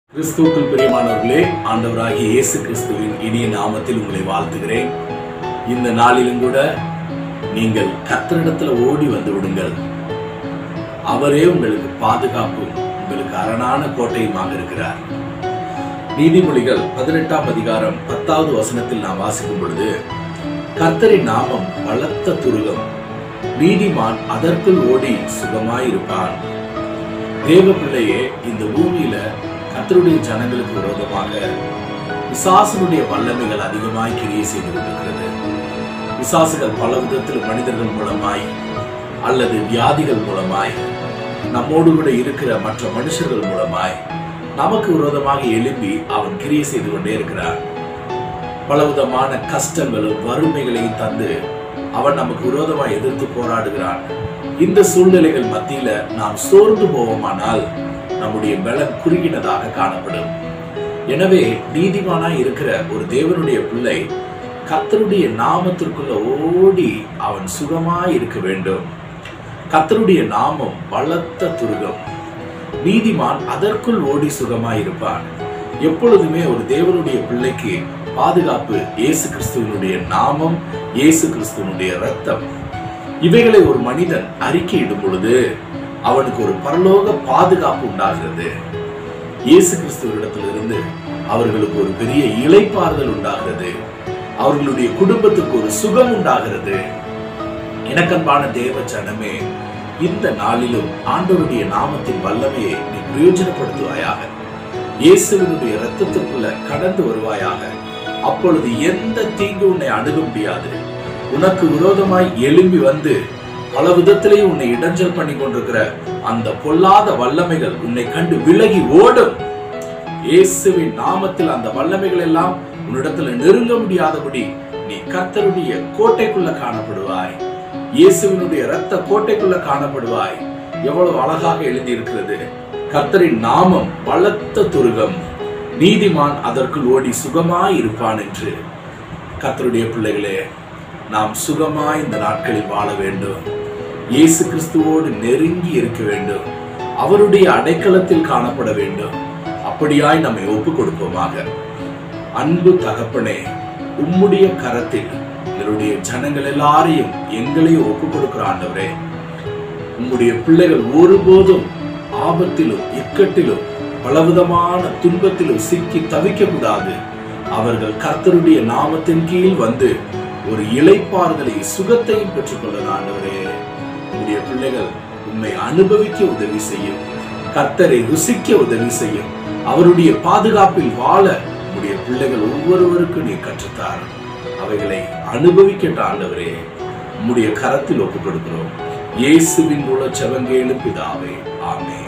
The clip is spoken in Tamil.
கிறிஸ்துவுக்குள் பிரியமானவர்களே ஆண்டவராகிய இயேசு கிறிஸ்துவின் இனிய நாமத்தில் உங்களை வாழ்த்துகிறேன் இந்த நாளிலும் கூட நீங்கள் கர்த்தரிடத்துல ஓடி வந்து விடுங்கள் அவரே உங்களுக்கு பாதுகாப்பும் உங்களுக்கு அரணான கோட்டையுமாக இருக்கிறார் நீதிமொழிகள் பதினெட்டாம் அதிகாரம் பத்தாவது வசனத்தில் நாம் வாசிக்கும் பொழுது கர்த்தரின் நாமம் பலத்த துருகம் நீதிமான் அதற்குள் ஓடி சுகமாயிருப்பான் தேவ பிள்ளையே இந்த பூமியில கர்த்தருடைய ஜனங்களுக்கு விரோதமாக விசாசனுடைய வல்லமைகள் அதிகமாய் கிரியை செய்து கொண்டிருக்கிறது விசாசுகள் பல விதத்தில் மனிதர்கள் மூலமாய் அல்லது வியாதிகள் மூலமாய் நம்மோடு கூட இருக்கிற மற்ற மனுஷர்கள் மூலமாய் நமக்கு விரோதமாக எழும்பி அவன் கிரியை செய்து கொண்டே இருக்கிறான் பலவிதமான கஷ்டங்களும் வறுமைகளையும் தந்து அவன் நமக்கு விரோதமாய் எதிர்த்து போராடுகிறான் இந்த சூழ்நிலைகள் மத்தியில நாம் சோர்ந்து போவோமானால் நம்முடைய பலன் குறுகினதாக காணப்படும் எனவே நீதிமானாய் இருக்கிற ஒரு தேவனுடைய பிள்ளை கர்த்தருடைய நாமத்திற்குள்ள ஓடி அவன் சுகமாய் இருக்க வேண்டும் கர்த்தருடைய நாமம் பலத்த துருகம் நீதிமான் அதற்குள் ஓடி சுகமாய் இருப்பான் எப்பொழுதுமே ஒரு தேவனுடைய பிள்ளைக்கு பாதுகாப்பு இயேசு கிறிஸ்துவனுடைய நாமம் இயேசு கிறிஸ்துவனுடைய ரத்தம் இவைகளை ஒரு மனிதன் அறிக்கையிடும் பொழுது அவனுக்கு ஒரு பரலோக பாதுகாப்பு உண்டாகிறது இயேசு கிறிஸ்துவிடத்திலிருந்து அவர்களுக்கு ஒரு பெரிய இளைப்பாறுதல் உண்டாகிறது அவர்களுடைய குடும்பத்துக்கு ஒரு சுகம் உண்டாகிறது எனக்கன்பான தேவ ஜனமே இந்த நாளிலும் ஆண்டவருடைய நாமத்தின் வல்லமையை நீ பிரயோஜனப்படுத்துவாயாக இயேசுவினுடைய இரத்தத்துக்குள்ள கடந்து வருவாயாக அப்பொழுது எந்த தீங்கு உன்னை அணுக முடியாது உனக்கு விரோதமாய் எழும்பி வந்து பல விதத்திலேயே உன்னை இடைஞ்சல் பண்ணி கொண்டிருக்கிற அந்த பொல்லாத வல்லமைகள் உன்னை கண்டு விலகி ஓடும் இயேசுவின் நாமத்தில் அந்த வல்லமைகள் எல்லாம் உன்னிடத்துல நெருங்க முடியாதபடி நீ கர்த்தருடைய கோட்டைக்குள்ள காணப்படுவாய் இயேசுவினுடைய இரத்த கோட்டைக்குள்ள காணப்படுவாய் எவ்வளவு அழகாக எழுதி இருக்கிறது கர்த்தரின் நாமம் பலத்த துருகம் நீதிமான் அதற்குள் ஓடி சுகமாய் இருப்பான் என்று கர்த்தருடைய பிள்ளைகளே நாம் சுகமாய் இந்த நாட்களில் வாழ வேண்டும் இயேசு கிறிஸ்துவோடு நெருங்கி இருக்க வேண்டும் அவருடைய அடைக்கலத்தில் காணப்பட வேண்டும் அப்படியாய் நம்மை ஒப்பு கொடுப்போமாக அன்பு தகப்பனே உம்முடைய கரத்தில் எங்களுடைய ஜனங்கள் எல்லாரையும் எங்களையும் ஒப்பு கொடுக்கிற ஆண்டவரே உம்முடைய பிள்ளைகள் ஒருபோதும் ஆபத்திலும் இக்கட்டிலும் பலவிதமான துன்பத்திலும் சிக்கி தவிக்க கூடாது அவர்கள் கர்த்தருடைய நாமத்தின் கீழ் வந்து ஒரு இளைப்பாறுதலை சுகத்தையும் பெற்றுக்கொள்ள ஆண்டவரே உம்முடைய பிள்ளைகள் உண்மை அனுபவிக்க உதவி செய்யும் கர்த்தரை ருசிக்க உதவி செய்யும் அவருடைய பாதுகாப்பில் வாழ உம்முடைய பிள்ளைகள் ஒவ்வொருவருக்கும் நீ கற்றுத்தார் அவைகளை அனுபவிக்கட்ட ஆண்டவரே உம்முடைய கரத்தில் ஒப்புக் கொடுக்கிறோம் இயேசுவின் மூல செவங்கேலும் பிதாவே ஆமே